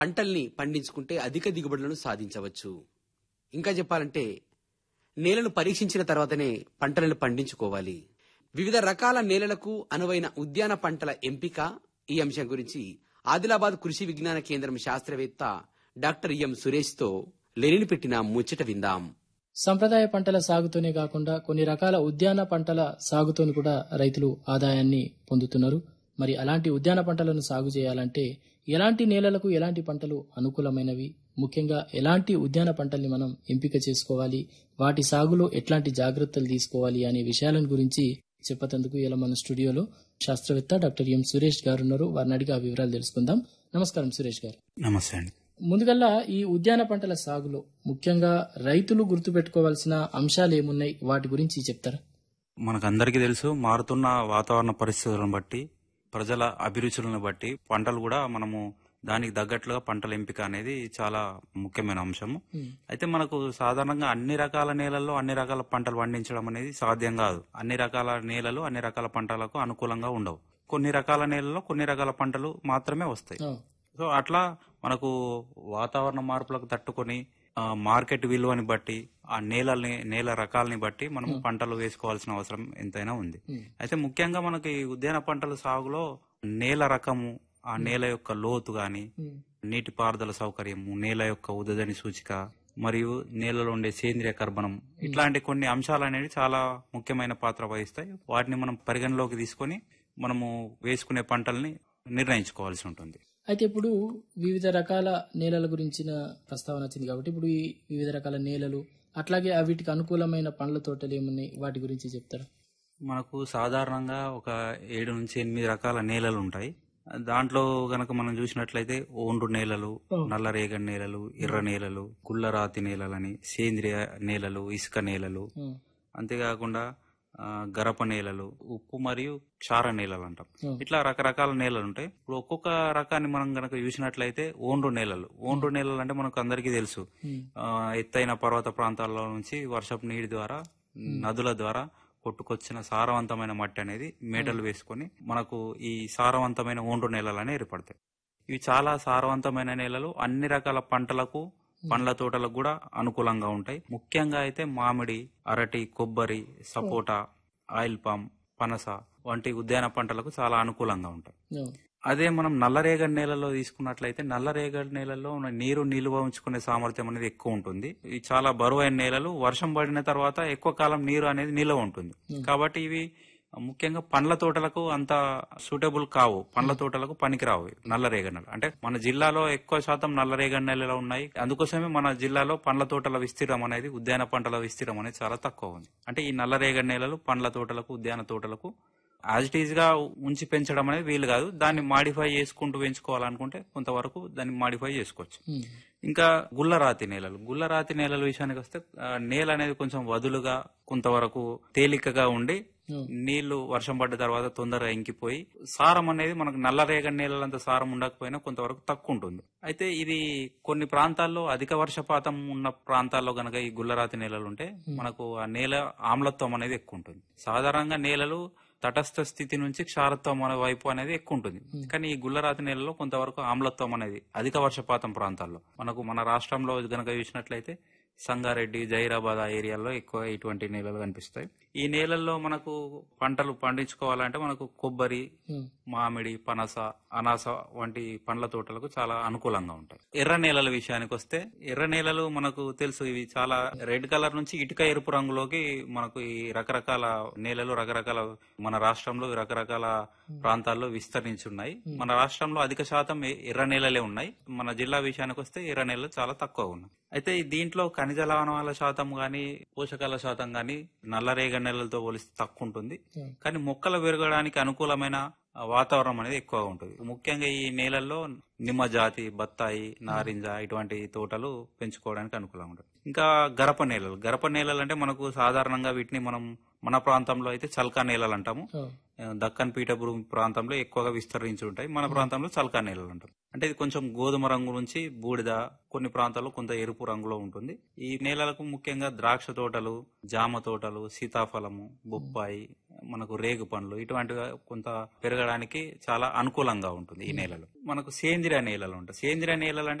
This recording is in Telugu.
పంటల్ని పండించుకుంటే అధిక దిగుబడులను సాధించవచ్చు ఇంకా చెప్పాలంటే నేలను పరీక్షించిన తర్వాతనే పంటలను పండించుకోవాలి వివిధ రకాల నేలలకు అనువైన ఉద్యాన పంటల ఎంపిక ఈ అంశం గురించి ఆదిలాబాద్ కృషి విజ్ఞాన కేంద్రం శాస్త్రవేత్త డాక్టర్ ఎం సురేష్తో లెనిన్ పెట్టిన ముచ్చట విందాం సంప్రదాయ పంటల సాగుతోనే కాకుండా కొన్ని రకాల ఉద్యాన పంటల సాగుతోని కూడా రైతులు ఆదాయాన్ని పొందుతున్నారు మరి అలాంటి ఉద్యాన పంటలను సాగు చేయాలంటే ఎలాంటి నేలలకు ఎలాంటి పంటలు అనుకూలమైనవి ముఖ్యంగా ఎలాంటి ఉద్యాన పంటల్ని మనం ఎంపిక చేసుకోవాలి వాటి సాగులో ఎట్లాంటి జాగ్రత్తలు తీసుకోవాలి అనే విషయాలను గురించి చెప్పతందుకు ఇలా మన స్టూడియోలో శాస్త్రవేత్త డాక్టర్ ఎం సురేష్ గారు ఉన్నారు వారిని అడిగి ఆ వివరాలు తెలుసుకుందాం నమస్కారం సురేష్ గారు నమస్తే అండి ముందుగల్లా ఈ ఉద్యాన పంటల సాగులో ముఖ్యంగా రైతులు గుర్తుపెట్టుకోవాల్సిన అంశాలు ఏమున్నాయి వాటి గురించి చెప్తారా మనకందరికీ తెలుసు మారుతున్న వాతావరణ పరిస్థితులను బట్టి ప్రజల అభిరుచులను బట్టి పంటలు కూడా మనము దానికి తగ్గట్లుగా పంటల ఎంపిక అనేది చాలా ముఖ్యమైన అంశము అయితే మనకు సాధారణంగా అన్ని రకాల నేలల్లో అన్ని రకాల పంటలు పండించడం అనేది సాధ్యం కాదు అన్ని రకాల నేలలు అన్ని రకాల పంటలకు అనుకూలంగా ఉండవు కొన్ని రకాల నేలల్లో కొన్ని రకాల పంటలు మాత్రమే వస్తాయి ఆ, సో అట్లా మనకు వాతావరణ మార్పులకు తట్టుకొని ఆ, మార్కెట్ విలువని బట్టి ఆ నేలని నేల రకాలని బట్టి మనం పంటలు వేసుకోవాల్సిన అవసరం ఎంతైనా ఉంది ఉమ్, అయితే ముఖ్యంగా మనకి ఉద్యాన పంటల సాగులో నేల రకము ఆ నేల యొక్క లోతు గాని ఉమ్, నీటిపారుదల సౌకర్యము నేల యొక్క ఉదజని సూచిక మరియు నేలలో ఉండే సేంద్రియ కర్బనం ఇట్లాంటి కొన్ని అంశాలు అనేవి చాలా ముఖ్యమైన పాత్ర వహిస్తాయి వాటిని మనం పరిగణలోకి తీసుకొని మనము వేసుకునే పంటల్ని నిర్ణయించుకోవాల్సి ఉంటుంది అయితే ఇప్పుడు వివిధ రకాల నేలల గురించిన ప్రస్తావన వచ్చింది కాబట్టి ఇప్పుడు ఈ వివిధ రకాల నేలలు అట్లాగే ఆ వీటికి అనుకూలమైన పండ్ల తోటలు ఏమున్నాయి వాటి గురించి చెప్తారా మనకు సాధారణంగా ఒక ఏడు నుంచి ఎనిమిది రకాల నేలలు ఉంటాయి దాంట్లో గనక మనం చూసినట్లయితే ఓండ్రు నేలలు నల్లరేగడి నేలలు ఎర్ర నేలలు గుల్లరాతి నేలలని సేంద్రియ నేలలు ఇసుక నేలలు ఉమ్, అంతేకాకుండా ఆ, గరప నేలలు ఉప్పు మరియు క్షార నేలలు అంటాం ఉమ్, ఇట్లా రకరకాల నేలలు ఉంటాయి ఇప్పుడు ఒక్కొక్క రకాన్ని మనం గనక చూసినట్లయితే ఓండ్రు నేలలు ఓండ్రు నేలలు అంటే మనకు అందరికీ తెలుసు ఉమ్, ఆ, ఎత్తైన పర్వత ప్రాంతాల్లో నుంచి వర్షపు నీటి ద్వారా నదుల ద్వారా కొట్టుకొచ్చిన సారవంతమైన మట్టి అనేది మేటలు వేసుకొని మనకు ఈ సారవంతమైన ఒండ్రు నేలలు ఏర్పడతాయి ఇవి చాలా సారవంతమైన నేలలు అన్ని రకాల పంటలకు పండ్ల తోటలకు కూడా అనుకూలంగా ఉంటాయి ముఖ్యంగా అయితే మామిడి అరటి కొబ్బరి సపోటా ఆయిల్ పామ్ పనస వంటి ఉద్యాన పంటలకు చాలా అనుకూలంగా ఉంటాయి ఉమ్, అదే మనం నల్లరేగడి నేలలో తీసుకున్నట్లయితే నల్లరేగడి నేలల్లో ఉన్న నీరు నిల్వ ఉంచుకునే సామర్థ్యం అనేది ఎక్కువ ఉంటుంది ఇవి చాలా బరువైన నేలలు వర్షం పడిన తర్వాత ఎక్కువ కాలం నీరు అనేది నిల్వ ఉంటుంది కాబట్టి ఇవి ముఖ్యంగా పండ్ల తోటలకు అంత సూటబుల్ కావు పండ్ల తోటలకు పనికిరావు ఇవి నల్లరేగడి నేల అంటే మన జిల్లాలో ఎక్కువ శాతం నల్లరేగడి నేలలు ఉన్నాయి అందుకోసమే మన జిల్లాలో పండ్ల తోటల విస్తీర్ణం అనేది ఉద్యాన పంటల విస్తీర్ణం అనేది చాలా తక్కువ ఉంది అంటే ఈ నల్లరేగడి నేలలు పండ్ల తోటలకు ఉద్యాన తోటలకు యాజ్ ఇట్ ఈజ్ గా ఉంచి పెంచడం అనేది వీలు కాదు దాన్ని మాడిఫై చేసుకుంటూ పెంచుకోవాలనుకుంటే కొంతవరకు దాన్ని మాడిఫై చేసుకోవచ్చు ఉమ్, ఇంకా గుల్లరాతి నేలలు గుల్లరాతి నేలల విషయానికి వస్తే ఆ, నేల అనేది కొంచెం వదులుగా కొంతవరకు తేలికగా ఉండి ఉమ్, నీళ్లు వర్షం పడ్డ తర్వాత తొందరగా ఇంకిపోయి సారం అనేది మనకు నల్లరేగడి నేలలంత సారం ఉండకపోయినా కొంతవరకు తక్కువ ఉంటుంది అయితే ఇది కొన్ని ప్రాంతాల్లో అధిక వర్షపాతం ఉన్న ప్రాంతాల్లో గనక ఈ గుల్లరాతి నేలలు ఉంటే మనకు ఆ నేల ఆమ్లత్వం అనేది ఎక్కువ ఉంటుంది సాధారణంగా నేలలు తటస్థ స్థితి నుంచి క్షారత్వం అనే వైపు అనేది ఎక్కువ ఉంటుంది కానీ ఈ గుల్లరాతి నేలలో కొంతవరకు ఆమ్లత్వం అనేది అధిక వర్షపాతం ప్రాంతాల్లో మనకు మన రాష్ట్రంలో గనక చూసినట్లయితే సంగారెడ్డి జైరాబాద్ ఆ ఏరియాల్లో ఎక్కువ ఇటువంటి నేలలు కనిపిస్తాయి ఈ నేలల్లో మనకు పంటలు పండించుకోవాలంటే మనకు కొబ్బరి ఉమ్, మామిడి పనస అనాస వంటి పండ్ల తోటలకు చాలా అనుకూలంగా ఉంటాయి ఎర్ర నేలల విషయానికి వస్తే ఎర్ర నేలలు మనకు తెలుసు ఇవి చాలా రెడ్ కలర్ నుంచి ఇటుక ఎరుపు రంగులోకి మనకు ఈ రకరకాల నేలలు రకరకాల మన రాష్ట్రంలో రకరకాల ప్రాంతాల్లో విస్తరించి ఉన్నాయి మన రాష్ట్రంలో అధిక శాతం ఎ- ఎర్ర నేలలే ఉన్నాయి మన జిల్లా విషయానికి వస్తే ఎర్ర నేలలు చాలా తక్కువ ఉన్నాయి అయితే ఈ దీంట్లో ఖనిజ లవణాల శాతం గాని పోషకాల శాతం గాని నల్లరేగడి నేలలతో పోలిస్తే తక్కువ ఉంటుంది ఉమ్, కానీ మొక్కలు పెరగడానికి అనుకూలమైన ఆ, వాతావరణం అనేది ఎక్కువగా ఉంటుంది ముఖ్యంగా ఈ నేలల్లో నిమ్మ జాతి బత్తాయి నారింజ ఇటువంటి తోటలు పెంచుకోవడానికి అనుకూలంగా ఉంటుంది ఇంకా గరప నేలలు గరప నేలలు అంటే మనకు సాధారణంగా వీటిని మనం మన ప్రాంతంలో అయితే చల్కా నేలలు అంటాము ఉమ్, ఆ, దక్కన్ పీఠభూమి ప్రాంతంలో ఎక్కువగా విస్తరించి ఉంటాయి మన ప్రాంతంలో చలకా నేలలు ఉంటాయి అంటే ఇది కొంచెం గోధుమ రంగు నుంచి బూడిద కొన్ని ప్రాంతాల్లో కొంత ఎరుపు రంగులో ఉంటుంది ఈ నేలలకు ముఖ్యంగా ద్రాక్ష తోటలు జామ తోటలు సీతాఫలము బొప్పాయి మనకు రేగు పండ్లు ఇటువంటివి కొంత పెరగడానికి చాలా అనుకూలంగా ఉంటుంది ఈ నేలలు మనకు సేంద్రియ నేలలు ఉంటాయి సేంద్రియ నేలలు అంటే